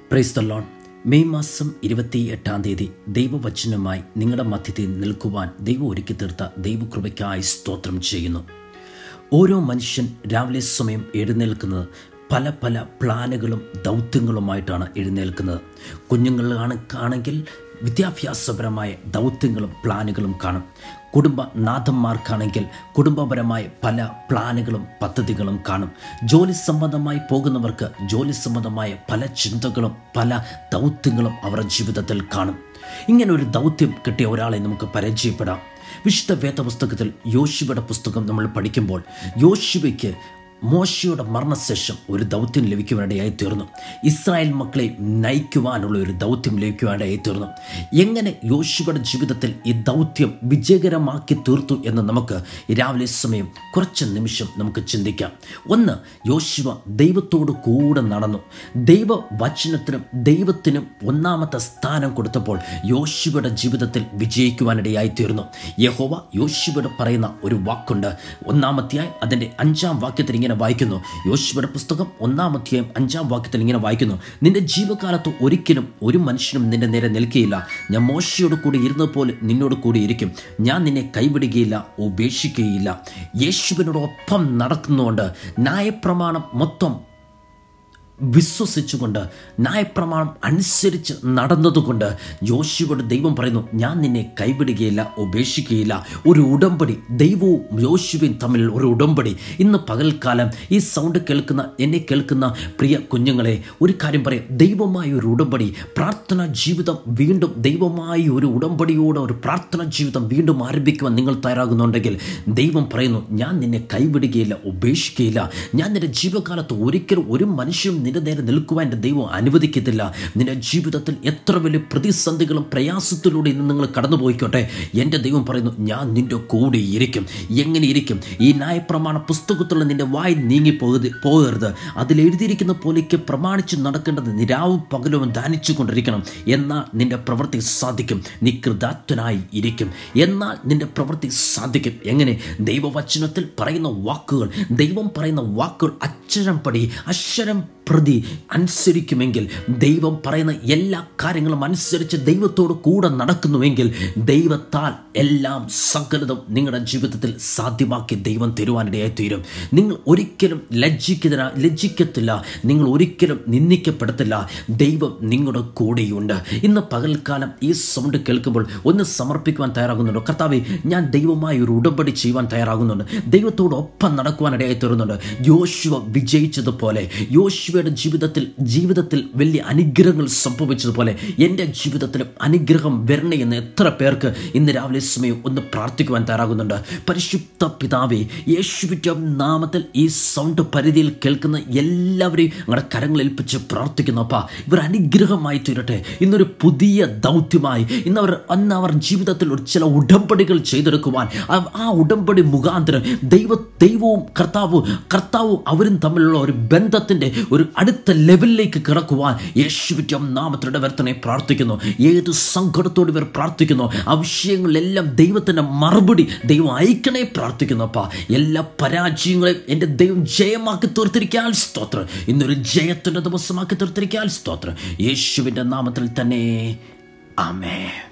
praise the loan May മാസം ഇരുപത്തി എട്ടാം തീയതി ദൈവവചനമായി നിങ്ങളുടെ മധ്യത്തിൽ നിൽക്കുവാൻ ദൈവം ഒരുക്കി തീർത്ത ദൈവകൃപയ്ക്കായി സ്തോത്രം ചെയ്യുന്നു ഓരോ മനുഷ്യൻ രാവിലെ സമയം എഴുന്നേൽക്കുന്നത് പല പല പ്ലാനുകളും ദൗത്യങ്ങളുമായിട്ടാണ് എഴുന്നേൽക്കുന്നത് കുഞ്ഞുങ്ങളാണ് ആണെങ്കിൽ വിദ്യാഭ്യാസപരമായ ദൗത്യങ്ങളും പ്ലാനുകളും കാണും കുടുംബ നാഥന്മാർക്കാണെങ്കിൽ കുടുംബപരമായ പല പ്ലാനുകളും പദ്ധതികളും കാണും ജോലി സംബന്ധമായി പോകുന്നവർക്ക് ജോലി സംബന്ധമായ പല ചിന്തകളും പല ദൗത്യങ്ങളും അവരുടെ ജീവിതത്തിൽ കാണും ഇങ്ങനെ ഒരു ദൗത്യം കിട്ടിയ ഒരാളെ നമുക്ക് പരിചയപ്പെടാം വിശുദ്ധ വേദപുസ്തകത്തിൽ യോശുവയുടെ പുസ്തകം നമ്മൾ പഠിക്കുമ്പോൾ യോശുവയ്ക്ക് മോശയുടെ മരണശേഷം ഒരു ദൗത്യം ലഭിക്കുവാനിടയായി തീർന്നു ഇസ്രായേൽ മക്കളെ നയിക്കുവാനുള്ള ഒരു ദൗത്യം ലഭിക്കുവാനിടയായി തീർന്നു എങ്ങനെ യോശുവയുടെ ജീവിതത്തിൽ ഈ ദൗത്യം വിജയകരമാക്കി തീർത്തു എന്ന് നമുക്ക് ഈ രാവിലെ സമയം കുറച്ച് നിമിഷം നമുക്ക് ചിന്തിക്കാം ഒന്ന് യോശുവ ദൈവത്തോട് കൂടെ നടന്നു ദൈവ വചനത്തിനും ദൈവത്തിനും ഒന്നാമത്തെ സ്ഥാനം കൊടുത്തപ്പോൾ യോശുവയുടെ ജീവിതത്തിൽ വിജയിക്കുവാനിടയായി തീർന്നു യഹോവ യോശുവയോട് പറയുന്ന ഒരു വാക്കുണ്ട് ഒന്നാമത്തെയായി അതിൻ്റെ അഞ്ചാം വാക്യത്തിൽ ഇങ്ങനെ വായിക്കുന്നു യോശുവയുടെ പുസ്തകം ഒന്നാമത്തെയായും അഞ്ചാം വാക്യത്തിൽ ഇങ്ങനെ വായിക്കുന്നു നിന്റെ ജീവകാലത്ത് ഒരിക്കലും ഒരു മനുഷ്യനും നിന്റെ നേരെ നിൽക്കുകയില്ല ഞാൻ മോശയോട് കൂടി ഇരുന്നത് പോലെ നിന്നോട് കൂടി ഇരിക്കും ഞാൻ നിന്നെ കൈവിടുകയില്ല ഉപേക്ഷിക്കുകയില്ല യേശുവിനോടൊപ്പം നടക്കുന്നുകൊണ്ട് ന്യായപ്രമാണം മൊത്തം വിശ്വസിച്ചുകൊണ്ട് ന്യായപ്രമാണം അനുസരിച്ച് നടന്നതുകൊണ്ട് യോശുവോട് ദൈവം പറയുന്നു ഞാൻ നിന്നെ കൈവിടുകയില്ല ഉപേക്ഷിക്കുകയില്ല ഒരു ഉടമ്പടി ദൈവവും യോശുവയും തമ്മിൽ ഒരു ഉടമ്പടി ഇന്ന് പകൽക്കാലം ഈ സൗണ്ട് കേൾക്കുന്ന എന്നെ കേൾക്കുന്ന പ്രിയ കുഞ്ഞുങ്ങളെ ഒരു കാര്യം പറയാം ദൈവമായ ഒരു ഉടമ്പടി പ്രാർത്ഥന ജീവിതം വീണ്ടും ദൈവമായ ഒരു ഉടമ്പടിയോടെ ഒരു പ്രാർത്ഥന ജീവിതം വീണ്ടും ആരംഭിക്കുവാൻ നിങ്ങൾ തയ്യാറാകുന്നുണ്ടെങ്കിൽ ദൈവം പറയുന്നു ഞാൻ നിന്നെ കൈവിടുകയില്ല ഉപേക്ഷിക്കുകയില്ല ഞാൻ നിന്റെ ജീവകാലത്ത് ഒരിക്കലും ഒരു മനുഷ്യനും നിന്റെ നേരെ നിൽക്കുവാൻ എൻ്റെ ദൈവം അനുവദിക്കത്തില്ല നിന്റെ ജീവിതത്തിൽ എത്ര വലിയ പ്രതിസന്ധികളും പ്രയാസത്തിലൂടെ ഇന്ന് നിങ്ങൾ കടന്നുപോയിക്കോട്ടെ എൻ്റെ ദൈവം പറയുന്നു ഞാൻ നിന്റെ കൂടെ ഇരിക്കും എങ്ങനെ ഇരിക്കും ഈ ന്യായപ്രമാണ പുസ്തകത്തുള്ള നിന്റെ വായി നീങ്ങി പോകരുത് പോകരുത് അതിൽ എഴുതിയിരിക്കുന്ന പോലേക്ക് പ്രമാണിച്ച് നടക്കേണ്ടത് നിരാവും പകലും ധ്യാനിച്ചു കൊണ്ടിരിക്കണം എന്നാൽ നിന്റെ പ്രവൃത്തി സാധിക്കും നീ കൃതാത്വനായി ഇരിക്കും എന്നാൽ നിന്റെ പ്രവൃത്തി സാധിക്കും എങ്ങനെ ദൈവവചനത്തിൽ പറയുന്ന വാക്കുകൾ ദൈവം പറയുന്ന വാക്കുകൾ അക്ഷരം പടി അക്ഷരം പ്രതി അനുസരിക്കുമെങ്കിൽ ദൈവം പറയുന്ന എല്ലാ കാര്യങ്ങളും അനുസരിച്ച് ദൈവത്തോട് കൂടെ നടക്കുന്നുവെങ്കിൽ ദൈവത്താൽ എല്ലാം സകലതും നിങ്ങളുടെ ജീവിതത്തിൽ സാധ്യമാക്കി ദൈവം തരുവാനിടയായി തീരും നിങ്ങൾ ഒരിക്കലും ലജ്ജിക്കുന്ന ലജ്ജിക്കത്തില്ല നിങ്ങൾ ഒരിക്കലും നിന്ദിക്കപ്പെടത്തില്ല ദൈവം നിങ്ങളുടെ കൂടെയുണ്ട് ഇന്ന് പകൽക്കാലം ഈ സൗണ്ട് കേൾക്കുമ്പോൾ ഒന്ന് സമർപ്പിക്കുവാൻ തയ്യാറാകുന്നുണ്ട് കർത്താവെ ഞാൻ ദൈവമായി ഒരു ഉടമ്പടി ചെയ്യുവാൻ തയ്യാറാകുന്നുണ്ട് ദൈവത്തോടൊപ്പം നടക്കുവാനിടയായി തീർന്നുണ്ട് യോശുവ വിജയിച്ചതുപോലെ യോശുവയുടെ ജീവിതത്തിൽ ജീവിതത്തിൽ വലിയ അനുഗ്രഹങ്ങൾ സംഭവിച്ചതുപോലെ എൻ്റെ ജീവിതത്തിലും അനുഗ്രഹം വരണേ എന്ന് എത്ര പേർക്ക് ഇന്ന് രാവിലെ സമയം ഒന്ന് പ്രാർത്ഥിക്കുവാൻ തയ്യാറാകുന്നുണ്ട് പരിശുദ്ധ പിതാവേ യേശുവിൻ്റെ നാമത്തിൽ ഈ സൗണ്ട് പരിധിയിൽ കേൾക്കുന്ന എല്ലാവരെയും ഞങ്ങളുടെ കരങ്ങൾ ഏൽപ്പിച്ച് പ്രാർത്ഥിക്കുന്നു അപ്പാ ഇവർ അനുഗ്രഹമായി തീരട്ടെ ഇന്നൊരു പുതിയ ദൗത്യമായി ഇന്ന് അവർ അന്ന് അവർ ജീവിതത്തിൽ ഒരു ചില ഉടമ്പടികൾ ചെയ്തെടുക്കുവാൻ ആ- ആ ഉടമ്പടി മുഖാന്തരം ദൈവ ദൈവവും കർത്താവും കർത്താവും അവരും തമ്മിലുള്ള ഒരു ബന്ധത്തിൻ്റെ ഒരു അടുത്ത ലെവലിലേക്ക് കിടക്കുവാൻ യേശുവിൻ്റെ നാമത്തിലൂടെ വരുത്തണേ പ്രാർത്ഥിക്കുന്നു ഏത് സങ്കടത്തോട് ഇവർ പ്രാർത്ഥിക്കുന്നു ആ വിഷയങ്ങളിലെല്ലാം ദൈവത്തിൻ്റെ മറുപടി ദൈവം അയക്കണേ പ്രാർത്ഥിക്കുന്നു അപ്പാ എല്ലാ പരാജയങ്ങളെയും എൻ്റെ ദൈവം ജയമാക്കി തീർത്തിരിക്കാൻ സ്തോത്രം ഇന്നൊരു ജയത്തിൻ്റെ ദിവസമാക്കി തീർത്തിരിക്കാൻ സ്തോത്രം യേശുവിൻ്റെ നാമത്തിൽ തന്നെ ആമേ